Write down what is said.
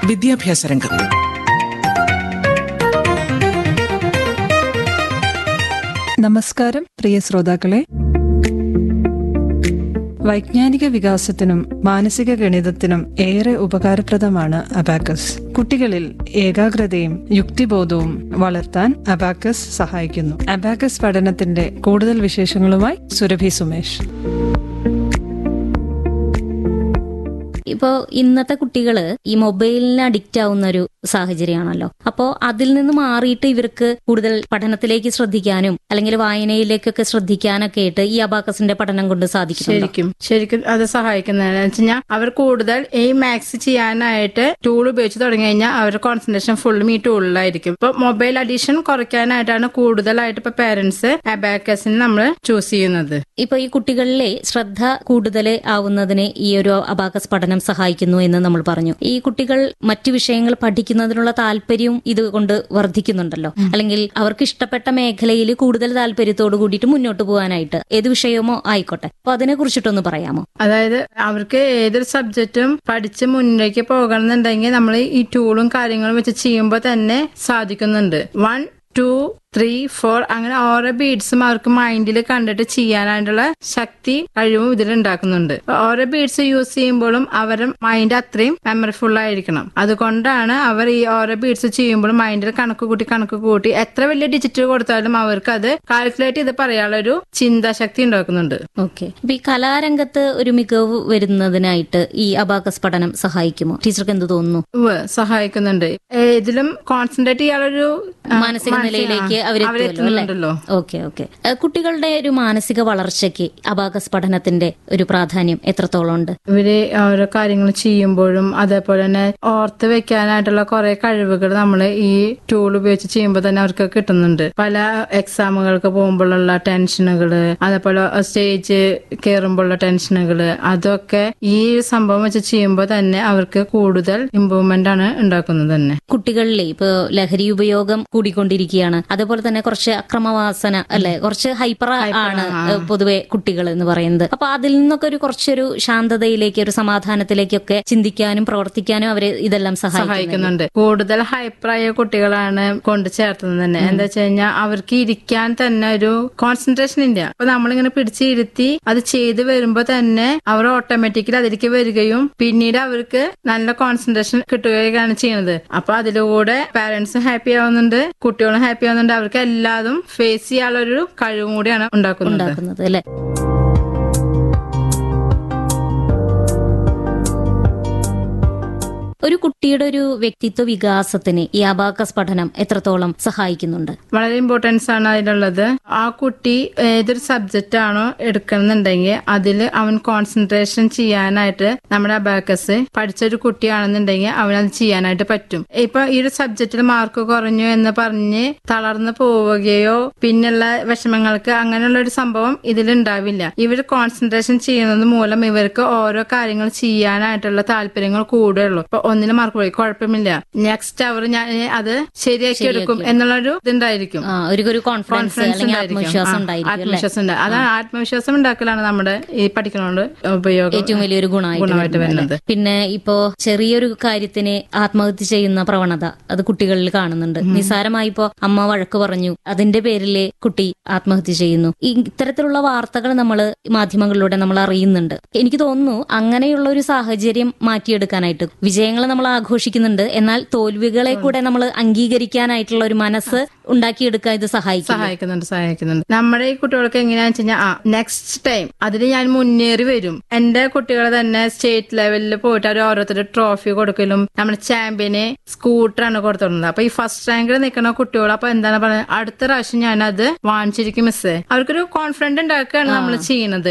വിദ്യാഭ്യാസ രംഗം നമസ്കാരം പ്രിയ ശ്രോതാക്കളെ വൈജ്ഞാനിക വികാസത്തിനും മാനസിക ഗണിതത്തിനും ഏറെ ഉപകാരപ്രദമാണ് അബാക്കസ് കുട്ടികളിൽ ഏകാഗ്രതയും യുക്തിബോധവും വളർത്താൻ അബാക്കസ് സഹായിക്കുന്നു അബാക്കസ് പഠനത്തിന്റെ കൂടുതൽ വിശേഷങ്ങളുമായി സുരഭി സുമേഷ് ഇപ്പോ ഇന്നത്തെ കുട്ടികള് ഈ മൊബൈലിന് അഡിക്റ്റ് ആവുന്ന ഒരു സാഹചര്യമാണല്ലോ അപ്പോ അതിൽ നിന്ന് മാറിയിട്ട് ഇവർക്ക് കൂടുതൽ പഠനത്തിലേക്ക് ശ്രദ്ധിക്കാനും അല്ലെങ്കിൽ വായനയിലേക്കൊക്കെ ശ്രദ്ധിക്കാനൊക്കെ ആയിട്ട് ഈ അബാക്കസിന്റെ പഠനം കൊണ്ട് സാധിക്കുന്നുണ്ടോ ശരിക്കും ശരിക്കും അത് സഹായിക്കുന്നതെന്ന് വെച്ച് കഴിഞ്ഞാൽ അവർ കൂടുതൽ ഈ മാക്സ് ചെയ്യാനായിട്ട് ടൂൾ ഉപയോഗിച്ച് തുടങ്ങി കഴിഞ്ഞാൽ അവരുടെ കോൺസെൻട്രേഷൻ ഫുള്ളും ഈ ടൂളിലായിരിക്കും ഇപ്പൊ മൊബൈൽ അഡീഷൻ കുറയ്ക്കാനായിട്ടാണ് കൂടുതലായിട്ട് ഇപ്പൊ പേരന്റ്സ് അബാക്കസിന് നമ്മൾ ചൂസ് ചെയ്യുന്നത് ഇപ്പൊ ഈ കുട്ടികളിലെ ശ്രദ്ധ കൂടുതൽ ആവുന്നതിന് ഈ ഒരു അബാക്കസ് പഠനം സഹായിക്കുന്നു എന്ന് നമ്മൾ പറഞ്ഞു ഈ കുട്ടികൾ മറ്റു വിഷയങ്ങൾ പഠിക്കുന്നതിനുള്ള താല്പര്യവും ഇത് കൊണ്ട് വർദ്ധിക്കുന്നുണ്ടല്ലോ അല്ലെങ്കിൽ അവർക്ക് ഇഷ്ടപ്പെട്ട മേഖലയിൽ കൂടുതൽ താല്പര്യത്തോട് കൂടിയിട്ട് മുന്നോട്ട് പോകാനായിട്ട് ഏത് വിഷയമോ ആയിക്കോട്ടെ അപ്പൊ അതിനെ കുറിച്ചിട്ടൊന്ന് പറയാമോ അതായത് അവർക്ക് ഏതൊരു സബ്ജക്റ്റും പഠിച്ച് മുന്നിലേക്ക് പോകണമെന്നുണ്ടെങ്കിൽ നമ്മൾ ഈ ടൂളും കാര്യങ്ങളും വെച്ച് ചെയ്യുമ്പോൾ തന്നെ സാധിക്കുന്നുണ്ട് വൺ ടു ത്രീ ഫോർ അങ്ങനെ ഓരോ ബീഡ്സും അവർക്ക് മൈൻഡിൽ കണ്ടിട്ട് ചെയ്യാനായിട്ടുള്ള ശക്തി കഴിവും ഇതിൽ ഉണ്ടാക്കുന്നുണ്ട് ഓരോ ബീഡ്സ് യൂസ് ചെയ്യുമ്പോഴും അവരുടെ മൈൻഡ് അത്രയും മെമ്മറിഫുൾ ആയിരിക്കണം അതുകൊണ്ടാണ് അവർ ഈ ഓരോ ബീഡ്സ് ചെയ്യുമ്പോഴും മൈൻഡിൽ കണക്ക് കൂട്ടി കണക്ക് കൂട്ടി എത്ര വലിയ ഡിജിറ്റ് കൊടുത്താലും അവർക്ക് അത് കാൽക്കുലേറ്റ് ചെയ്ത് പറയാനുള്ള ഒരു ചിന്താശക്തി ഉണ്ടാക്കുന്നുണ്ട് ഓക്കെ ഇപ്പൊ ഈ കലാരംഗത്ത് ഒരു മികവ് വരുന്നതിനായിട്ട് ഈ അബാക്കസ് പഠനം സഹായിക്കുമോ ടീച്ചർക്ക് എന്ത് തോന്നുന്നു ഉവ്വ് സഹായിക്കുന്നുണ്ട് ഏതിലും കോൺസെൻട്രേറ്റ് ചെയ്യാനുള്ളൊരു ആ, മാനസിക നിലയിലേക്ക് അവരെത്തുന്നുണ്ടല്ലോ അവരെത്തുന്നുണ്ടല്ലോ ഓക്കെ ഓക്കെ കുട്ടികളുടെ ഒരു മാനസിക വളർച്ചയ്ക്ക് അബാക്കസ് പഠനത്തിന്റെ ഒരു പ്രാധാന്യം എത്രത്തോളം ഉണ്ട് ഇവര് ഓരോ കാര്യങ്ങൾ ചെയ്യുമ്പോഴും അതേപോലെ തന്നെ ഓർത്ത് വെക്കാനായിട്ടുള്ള കുറെ കഴിവുകൾ നമ്മൾ ഈ ടൂൾ ഉപയോഗിച്ച് ചെയ്യുമ്പോൾ തന്നെ അവർക്ക് കിട്ടുന്നുണ്ട് പല എക്സാമുകൾക്ക് പോകുമ്പോഴുള്ള ടെൻഷനുകള് അതേപോലെ സ്റ്റേജ് കയറുമ്പോഴുള്ള ടെൻഷനുകള് അതൊക്കെ ഈ സംഭവം വെച്ച് ചെയ്യുമ്പോൾ തന്നെ അവർക്ക് കൂടുതൽ ഇമ്പ്രൂവ്മെന്റ് ആണ് ഉണ്ടാക്കുന്നത് തന്നെ കുട്ടികളിലെ ഇപ്പൊ ലഹരി ഉപയോഗം കൂടിക്കൊണ്ടിരിക്കുകയാണ് അതേപോലെ തന്നെ കുറച്ച് അക്രമവാസന അല്ലെ കുറച്ച് ഹൈപ്പർ ആണ് ഏഹ്, പൊതുവെ കുട്ടികൾ എന്ന് പറയുന്നത് അപ്പൊ അതിൽ നിന്നൊക്കെ ഒരു കുറച്ചൊരു ശാന്തതയിലേക്ക് ഒരു സമാധാനത്തിലേക്കൊക്കെ ചിന്തിക്കാനും പ്രവർത്തിക്കാനും അവരെ ഇതെല്ലാം സഹായിക്കുന്നു സഹായിക്കുന്നുണ്ട് കൂടുതൽ ഹൈപ്പറായ കുട്ടികളാണ് കൊണ്ട് ചേർത്തുന്നത് തന്നെ എന്താ വെച്ച് കഴിഞ്ഞാൽ അവർക്ക് ഇരിക്കാൻ തന്നെ ഒരു കോൺസെൻട്രേഷൻ ഇല്ല അപ്പൊ നമ്മളിങ്ങനെ പിടിച്ചിരുത്തി അത് ചെയ്ത് വരുമ്പോ തന്നെ അവർ ഓട്ടോമാറ്റിക്കലി അതിലേക്ക് വരികയും പിന്നീട് അവർക്ക് നല്ല കോൺസെൻട്രേഷൻ കിട്ടുകയാണ് ചെയ്യുന്നത് അപ്പൊ അതിലൂടെ പാരന്റ്സും ഹാപ്പി ആവുന്നുണ്ട് കുട്ടികളും ഹാപ്പി ആവുന്നുണ്ട് അവർക്ക് എല്ലാതും ഫേസ് ചെയ്യാനുള്ള ഒരു കഴിവും കൂടിയാണ് ഉണ്ടാക്കുന്നത് ഉണ്ടാക്കുന്നത് അല്ലെ ഒരു കുട്ടിയുടെ ഒരു വ്യക്തിത്വ വികാസത്തിന് ഈ അബാക്കസ് പഠനം എത്രത്തോളം സഹായിക്കുന്നുണ്ട് വളരെ ഇമ്പോർട്ടൻസ് ആണ് അതിലുള്ളത് ആ കുട്ടി ഏതൊരു സബ്ജക്റ്റ് ആണോ എടുക്കണമെന്നുണ്ടെങ്കിൽ അതിൽ അവൻ കോൺസെൻട്രേഷൻ ചെയ്യാനായിട്ട് നമ്മുടെ അബാക്കസ് പഠിച്ചൊരു കുട്ടിയാണെന്നുണ്ടെങ്കിൽ അവനത് ചെയ്യാനായിട്ട് പറ്റും ഇപ്പൊ ഈ ഒരു സബ്ജക്റ്റിൽ മാർക്ക് കുറഞ്ഞു എന്ന് പറഞ്ഞ് തളർന്നു പോവുകയോ പിന്നുള്ള വിഷമങ്ങൾക്ക് അങ്ങനെയുള്ള ഒരു സംഭവം ഇതിലുണ്ടാവില്ല ഇവർ കോൺസെൻട്രേഷൻ ചെയ്യുന്നത് മൂലം ഇവർക്ക് ഓരോ കാര്യങ്ങൾ ചെയ്യാനായിട്ടുള്ള താല്പര്യങ്ങൾ കൂടുകയുള്ളൂ ഇപ്പൊ ഒന്നിന് മാർക്ക് പോയി കുഴപ്പമില്ല നെക്സ്റ്റ് അവർ ഞാൻ അത് ശരിയാക്കി എടുക്കും എന്നുള്ളൊരു ഇതുണ്ടായിരിക്കും ആ ഒരു ഒരു കോൺഫിഡൻസ് കോൺഫിഡൻസ് അല്ലെങ്കിൽ ഉണ്ടായിരിക്കും. ആത്മവിശ്വാസം ആ, ഉണ്ടായിരിക്കും അല്ലെ ആത്മവിശ്വാസം ഉണ്ട് അതാണ് ആത്മവിശ്വാസം ഉണ്ടാക്കലാണ് നമ്മുടെ ഈ പഠിക്കുന്നതുകൊണ്ട് ഉപയോഗം ഏറ്റവും വലിയൊരു ഗുണമായിട്ട് ഗുണമായിട്ട് വരുന്നത് വരുന്നത്. അല്ലേ? പിന്നെ ഇപ്പോ ചെറിയൊരു കാര്യത്തിന് ആത്മഹത്യ ചെയ്യുന്ന പ്രവണത അത് കുട്ടികളിൽ കാണുന്നുണ്ട് നിസാരമായി ഇപ്പോ അമ്മ വഴക്ക് പറഞ്ഞു അതിന്റെ പേരില് കുട്ടി ആത്മഹത്യ ചെയ്യുന്നു ഈ ഇത്തരത്തിലുള്ള വാർത്തകൾ നമ്മൾ മാധ്യമങ്ങളിലൂടെ നമ്മൾ അറിയുന്നുണ്ട് എനിക്ക് തോന്നുന്നു അങ്ങനെയുള്ള ഒരു സാഹചര്യം മാറ്റിയെടുക്കാനായിട്ട് വിജയങ്ങൾ നമ്മൾ ആഘോഷിക്കുന്നുണ്ട് എന്നാൽ തോൽവികളെ കൂടെ നമ്മൾ അംഗീകരിക്കാനായിട്ടുള്ള ഒരു മനസ്സ് ഉണ്ടാക്കിയെടുക്കാൻ ഇത് സഹായിക്കും സഹായിക്കുന്നുണ്ട് സഹായിക്കുന്നുണ്ട് നമ്മുടെ ഈ കുട്ടികൾക്ക് എങ്ങനെയാന്ന് വെച്ച് കഴിഞ്ഞാൽ ആ നെക്സ്റ്റ് ടൈം അതിൽ ഞാൻ മുന്നേറി വരും എന്റെ കുട്ടികൾ തന്നെ സ്റ്റേറ്റ് ലെവലിൽ പോയിട്ട് അവർ ഓരോരുത്തർ ട്രോഫി കൊടുക്കലും നമ്മുടെ ചാമ്പ്യന് സ്കൂട്ടറാണ് കൊടുത്തിരുന്നത് അപ്പൊ ഈ ഫസ്റ്റ് റാങ്കിൽ നിൽക്കുന്ന കുട്ടികൾ അപ്പൊ എന്താണ് പറയുന്നത് അടുത്ത പ്രാവശ്യം ഞാൻ അത് വാങ്ങിച്ചിരിക്കും മിസ്സേ അവർക്കൊരു കോൺഫിഡന്റ് ഉണ്ടാക്കുകയാണ് നമ്മൾ ചെയ്യുന്നത്